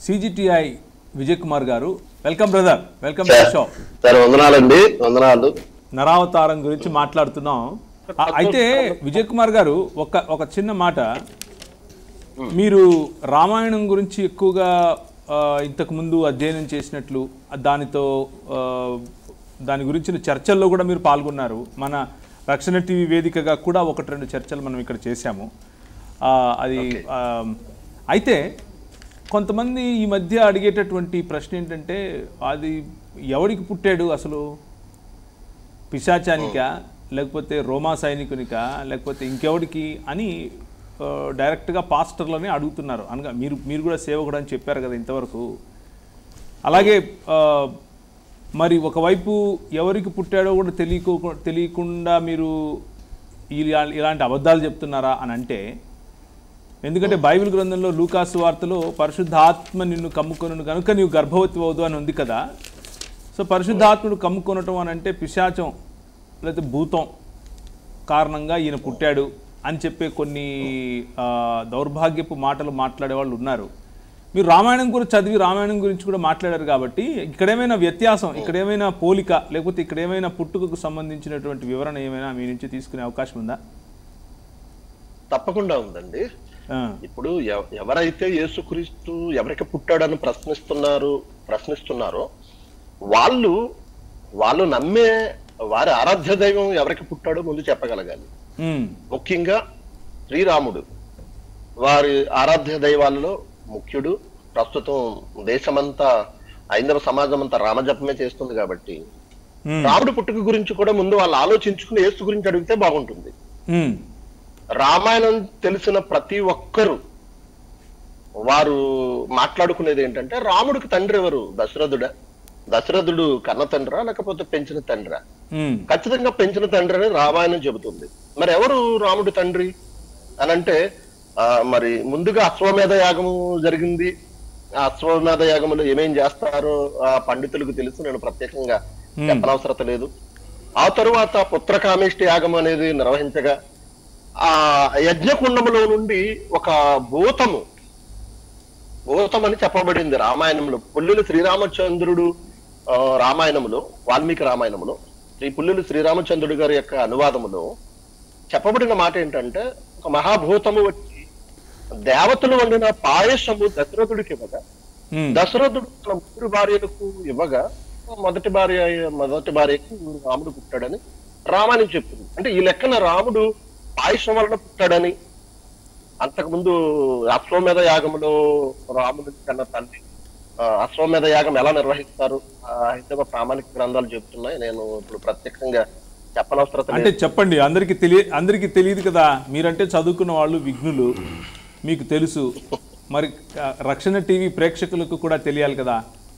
CGTI Vijay Kumar garu welcome brother welcome to show sir వందనాలండి వందనాలు నరావతారం గురించి మాట్లాడుతున్నాం ఆ, అయితే విజయ్ కుమార్ గారు ఒక ఒక చిన్న మాట మీరు రామాయణం గురించి ఎక్కువగా ఆ, ఇంతకు ముందు అధ్యయనం చేసినట్లు ఆ, దానితో ఆ, దాని గురించిన చర్చల్లో కూడా మీరు పాల్గొన్నారు మన రక్షణ టీవీ వేదికగా కూడా ఒకటి రెండు చర్చలు మనం ఇక్కడ చేశాము ఆ, అది ఆ, అయితే కొంతమంది ఈ మధ్య అడిగేటటువంటి ప్రశ్న ఏంటంటే అది ఎవడికి పుట్టాడు అసలు పిశాచానికా లేకపోతే రోమా సైనికునికా లేకపోతే ఇంకెవడికి అని ఆ, డైరెక్ట్గా పాస్టర్లని అడుగుతున్నారు అనగా మీరు మీరు కూడా సేవకుడు అని చెప్పారు కదా ఇంతవరకు అలాగే ఆ, మరి ఒకవైపు ఎవరికి పుట్టాడో కూడా తెలియకో తెలియకుండా మీరు ఇలా ఇలాంటి అబద్ధాలు చెప్తున్నారా అని అంటే ఎందుకంటే బైబిల్ గ్రంథంలో లూకాసు వార్తలో పరిశుద్ధాత్మ నిన్ను కమ్ముకొను కనుక నీవు గర్భవతి అవదు అని ఉంది కదా సో పరిశుద్ధాత్ముడు కమ్ముకొనటం అని అంటే పిశాచం లేకపోతే భూతం కారణంగా ఈయన పుట్టాడు అని చెప్పే కొన్ని ఆ, దౌర్భాగ్యపు మాటలు మాట్లాడే వాళ్ళు ఉన్నారు మీరు రామాయణం గురించి చదివి రామాయణం గురించి కూడా మాట్లాడారు కాబట్టి ఇక్కడ ఏమైనా వ్యత్యాసం ఇక్కడ ఏమైనా పోలిక లేకపోతే ఇక్కడ ఏమైనా పుట్టుకకు సంబంధించినటువంటి వివరణ ఏమైనా మీ నుంచి తీసుకునే అవకాశం ఉందా తప్పకుండా ఉందండి ఆ, ఇప్పుడు ఎవ- ఎవరైతే యేసుక్రీస్తు ఎవరికి పుట్టాడని ప్రశ్నిస్తున్నారు ప్రశ్నిస్తున్నారో వాళ్ళు వాళ్ళు నమ్మే వారి ఆరాధ్య దైవం ఎవరికి పుట్టాడో ముందు చెప్పగలగాలి ఉమ్, ముఖ్యంగా శ్రీరాముడు వారి ఆరాధ్య దైవాలలో ముఖ్యుడు ప్రస్తుతం దేశమంతా ఐందవ సమాజం అంతా రామజపమే చేస్తుంది కాబట్టి ఉమ్, రాముడు పుట్టుక గురించి కూడా ముందు వాళ్ళు ఆలోచించుకుని యేసు గురించి అడిగితే బాగుంటుంది ఉమ్, రామాయణం తెలిసిన ప్రతి ఒక్కరు వారు మాట్లాడుకునేది ఏంటంటే రాముడికి తండ్రి ఎవరు దశరథుడా దశరథుడు కన్న తండ్రా లేకపోతే పెంచిన తండ్రా ఉమ్, ఖచ్చితంగా పెంచిన తండ్రి అని రామాయణం చెబుతుంది మరి ఎవరు రాముడి తండ్రి అని అంటే ఆ, మరి ముందుగా అశ్వమేధ యాగము జరిగింది ఆ అశ్వమేధ యాగములో ఏమేం చేస్తారో ఆ పండితులకు తెలుసు నేను ప్రత్యేకంగా చెప్పనవసరత లేదు ఆ తరువాత పుత్రకామేష్టి యాగం అనేది నిర్వహించగా ఆ యజ్ఞకుండములో నుండి ఒక భూతము భూతం అని చెప్పబడింది రామాయణంలో పుల్లులు శ్రీరామచంద్రుడు ఆ, రామాయణములో వాల్మీకి రామాయణములో శ్రీ పుల్లులు శ్రీరామచంద్రుడు గారి యొక్క అనువాదములో చెప్పబడిన మాట ఏంటంటే ఒక మహాభూతము వచ్చి దేవతలు వండిన పాయసము దశరథుడికి ఇవ్వగా ఉమ్, దశరథుడు తన ముగ్గురు భార్యలకు ఇవ్వగా మొదటి భార్య మొదటి భార్యకు రాముడు పుట్టాడని రామాయణం చెప్తుంది అంటే ఈ లెక్కన రాముడు పాయసం వలన పుట్టాడని అంతకుముందు అశ్వమేధ యాగంలో రాముడు కన్న తండ్రి ఆ, అశ్వమేధ యాగం ఎలా నిర్వహిస్తారు ఆ, హైందవ ప్రామాణిక గ్రంథాలు చెబుతున్నాయి నేను ఇప్పుడు ప్రత్యేకంగా చెప్పనవసరత లేదు అంటే చెప్పండి అందరికి తెలియ అందరికీ తెలియదు కదా మీరంటే చదువుకున్న వాళ్ళు విఘ్నులు మీకు తెలుసు మరి ఆ, రక్షణ టీవీ ప్రేక్షకులకు కూడా తెలియాలి కదా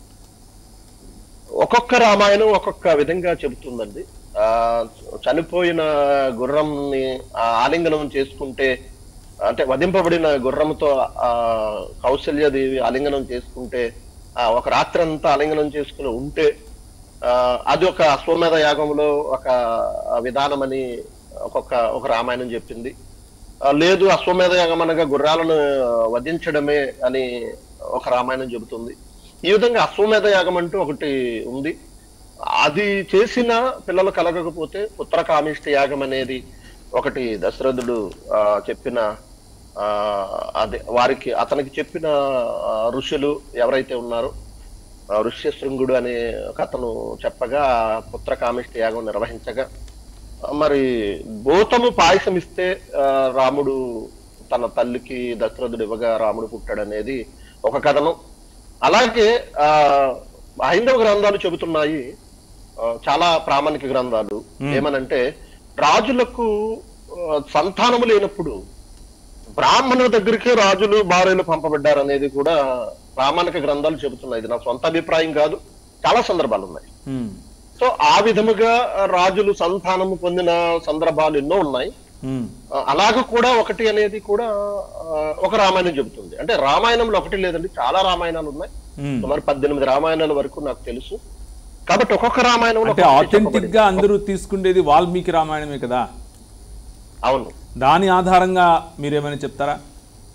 ఒక్కొక్క రామాయణం ఒక్కొక్క విధంగా చెబుతుందండి ఆ చనిపోయిన గుర్రంని ఆ ఆలింగనం చేసుకుంటే అంటే వధింపబడిన గుర్రంతో ఆ కౌశల్యదేవి ఆలింగనం చేసుకుంటే ఆ ఒక రాత్రి అంతా ఆలింగనం చేసుకుని ఉంటే ఆ అది ఒక అశ్వమేధ యాగంలో ఒక విధానం అని ఒక్కొక్క ఒక రామాయణం చెప్పింది ఆ, లేదు అశ్వమేధ యాగం అనగా గుర్రాలను వధించడమే అని ఒక రామాయణం చెబుతుంది ఈ విధంగా అశ్వమేధ యాగం అంటూ ఒకటి ఉంది అది చేసిన పిల్లలు కలగకపోతే పుత్రకామిష్టి యాగం అనేది ఒకటి దశరథుడు ఆ, చెప్పిన ఆ, అదే వారికి అతనికి చెప్పిన ఆ, ఋషులు ఎవరైతే ఉన్నారో ఆ, ఋష్యశృంగుడు అనే ఒక అతను చెప్పగా పుత్రకామిష్టి యాగం నిర్వహించగా ఆ, మరి భూతము పాయసం ఇస్తే ఆ, రాముడు తన తల్లికి దశరథుడు ఇవ్వగా రాముడు పుట్టాడనేది ఒక కథనం అలాగే ఆ హైందవ గ్రంథాలు చెబుతున్నాయి ఆ, చాలా ప్రామాణిక గ్రంథాలు ఏమనంటే రాజులకు ఆ, సంతానము లేనప్పుడు బ్రాహ్మణుల దగ్గరికే రాజులు భార్యలు పంపబడ్డారు అనేది కూడా ప్రామాణిక గ్రంథాలు చెబుతున్నాయి ఇది నా సొంత అభిప్రాయం కాదు చాలా సందర్భాలు ఉన్నాయి ఉమ్, సో ఆ విధముగా రాజులు సంతానము పొందిన సందర్భాలు ఎన్నో ఉన్నాయి ఉమ్, ఆ, అలాగ కూడా ఒకటి అనేది కూడా ఆ, ఒక రామాయణం చెబుతుంది అంటే రామాయణంలో ఒకటి లేదండి చాలా రామాయణాలు ఉన్నాయి ఉమ్. సుమారు పద్దెనిమిది రామాయణాల వరకు నాకు తెలుసు కాబట్టి ఒక్కొక్క రామాయణంలో అంటే ఒక్కొక్కటి ఆథెంటిక్ చెప్పబడింది. గా అందరూ తీసుకునేది వాల్మీకి రామాయణమే కదా అవును దాని ఆధారంగా మీరేమైనా చెప్తారా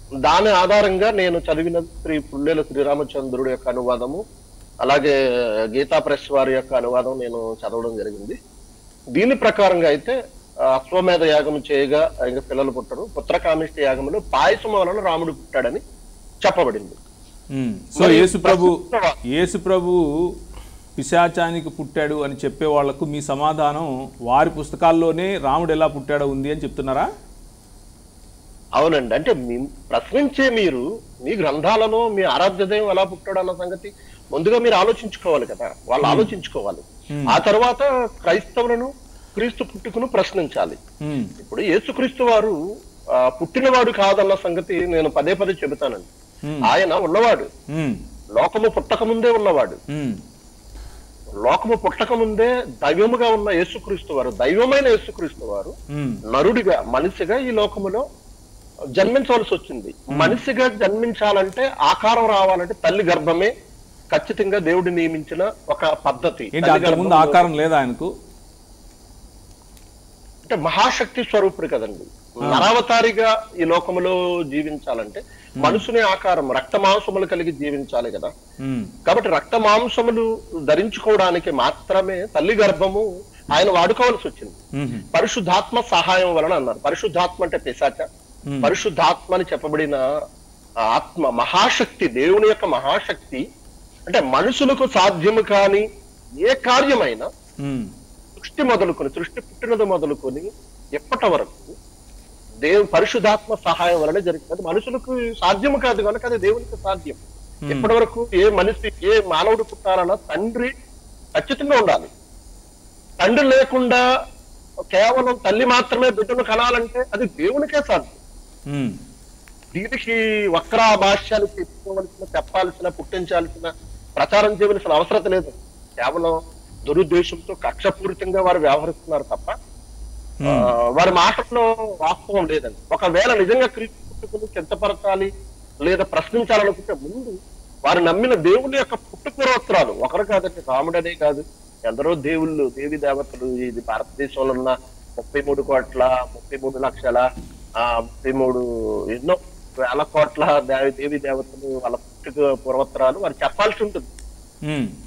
దాని ఆధారంగా నేను చదివిన శ్రీ పుల్లెల శ్రీరామచంద్రుడి యొక్క అనువాదము అలాగే గీతా ప్రెస్ వారి యొక్క అనువాదం నేను చదవడం జరిగింది దీని ప్రకారంగా అయితే ఆ, అశ్వమేధ యాగం చేయగా ఇంకా పిల్లలు పుట్టరు పుత్రకామిష్టి యాగంలో పాయసం వలన రాముడు పుట్టాడని చెప్పబడింది ఉమ్. సో మరి యేసు ప్రభు ప్రస్తుత- యేసు ప్రభు పిశాచానికి పుట్టాడు అని చెప్పే వాళ్లకు మీ సమాధానం వారి పుస్తకాల్లోనే రాముడు ఎలా పుట్టాడో ఉంది అని చెప్తున్నారా అవునండి అంటే మీ ప్రశ్నించే మీరు మీ గ్రంథాలలో మీ ఆరాధ్య దైవం ఎలా పుట్టాడు అన్న సంగతి ముందుగా మీరు ఆలోచించుకోవాలి కదా వాళ్ళు ఆలోచించుకోవాలి ఆ తర్వాత క్రైస్తవులను క్రీస్తు పుట్టుకును ప్రశ్నించాలి ఉమ్. ఇప్పుడు యేసుక్రీస్తు వారు ఆ, పుట్టినవాడు కాదన్న సంగతి నేను పదే పదే చెబుతానండి Hmm. ఆయన ఉన్నవాడు ఉమ్. లోకము పుట్టక ముందే ఉన్నవాడు ఉమ్. లోకము పుట్టక ముందే దైవముగా ఉన్న యేసుక్రీస్తు వారు దైవమైన యేసుక్రీస్తు వారు ఉమ్. నరుడిగా మనిషిగా ఈ లోకములో జన్మించవలసి వచ్చింది మనిషిగా జన్మించాలంటే ఆకారం రావాలంటే తల్లి గర్భమే ఖచ్చితంగా దేవుడు నియమించిన ఒక పద్ధతి ఏంటి తల్లి అంతకు ముందు గర్భంలో- ఆకారం లేదా ఆయనకు అంటే మహాశక్తి స్వరూపుడు కదండి నరావతారిగా ఈ లోకములో జీవించాలంటే మనుషుని ఆకారం రక్త మాంసములు కలిగి జీవించాలి కదా ఉమ్. కాబట్టి రక్త మాంసములు ధరించుకోవడానికి మాత్రమే తల్లి గర్భము ఆయన వాడుకోవాల్సి వచ్చింది ఉమ్. పరిశుద్ధాత్మ సహాయం వలన అన్నారు పరిశుద్ధాత్మ అంటే పిశాచ Hmm. పరిశుద్ధాత్మ అని చెప్పబడిన ఆ ఆత్మ మహాశక్తి దేవుని యొక్క మహాశక్తి అంటే మనుషులకు సాధ్యము కాని ఏ కార్యమైనా ఉమ్. సృష్టి మొదలుకొని సృష్టి పుట్టినది మొదలుకొని ఎప్పటి వరకు దేవు పరిశుధాత్మ సహాయం వలన జరుగుతుంది మనుషులకు సాధ్యము కాదు కనుక అది దేవునికి సాధ్యం ఎప్పటి వరకు ఏ మనిషి ఏ మానవుడు పుట్టాలన్నా తండ్రి ఖచ్చితంగా ఉండాలి తండ్రి లేకుండా కేవలం తల్లి మాత్రమే బిడ్డను కనాలంటే అది దేవునికే సాధ్యం ఉమ్. దీనికి వక్ర భాష్యాలు చెప్పుకోవలసిన చెప్పాల్సిన పుట్టించాల్సిన ప్రచారం చేయవలసిన అవసరం లేదు కేవలం దురుద్దేశంతో కక్షపూరితంగా వారు వ్యవహరిస్తున్నారు తప్ప ఆ, వారి మాటల్లో వాస్తవం లేదండి ఒకవేళ నిజంగా క్రీస్తు పుట్టుకుని కించపరచాలి లేదా ప్రశ్నించాలనుకుంటే ముందు వారు నమ్మిన దేవుని యొక్క పుట్టు పూర్వోత్తరాలు ఒకరు కాదండి రాముడనే కాదు ఎందరో దేవుళ్ళు దేవి దేవతలు ఇది భారతదేశంలో ఉన్న ముప్పై మూడు కోట్ల ముప్పై మూడు లక్షల ఆ ముప్పై మూడు ఎన్నో వేల కోట్ల దేవి దేవి దేవతలు వాళ్ళ పుట్టుక పూర్వోత్తరాలు వారు చెప్పాల్సి ఉంటుంది ఉమ్.